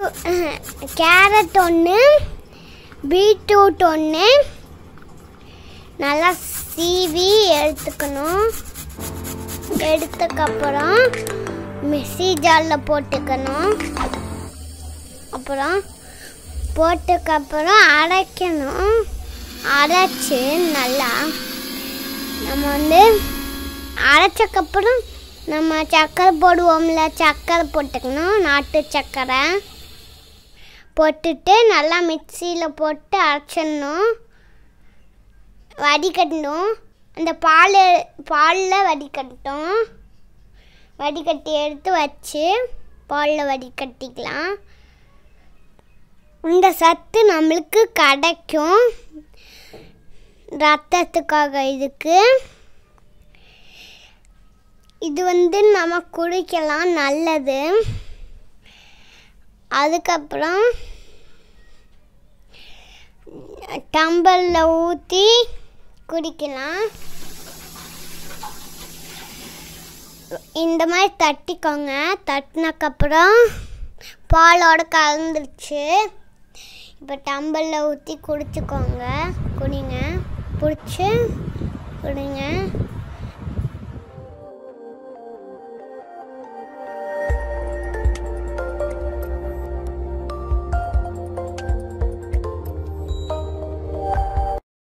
carrot ஒன்று beetroot ஒன்று நல்லா சீவி எடுத்துக்கணும் எடுத்ததுக்கப்புறம் மிக்ஸி ஜாரில் போட்டுக்கணும் அப்புறம் போட்டதுக்கப்புறம் அரைக்கணும் அரைச்சி நல்லா நம்ம வந்து அரைச்சக்கப்புறம் நம்ம சர்க்கரை போடுவோம்ல சர்க்கரை போட்டுக்கணும் நாட்டு சர்க்கரை போட்டுட்டு நல்லா மிக்சியில் போட்டு அரைச்சிடணும் வடிகட்டணும் அந்த பால் பாலில் வடிகட்டணும் வடிகட்டி எடுத்து வச்சு பாலில் வடிகட்டிக்கலாம் இந்த சத்து நம்மளுக்கு கிடைக்கும் ரத்தத்துக்காக இதுக்கு இது வந்து நம்ம குடிக்கலாம் நல்லது அதுக்கப்புறம் டம்பலில் ஊற்றி குடிக்கலாம் இந்த மாதிரி தட்டிக்கோங்க தட்டினக்கப்புறம் பாலோட கலந்துருச்சு இப்போ டம்பலில் ஊற்றி குடிச்சுக்கோங்க குடிங்க பிடிச்சி குடிங்க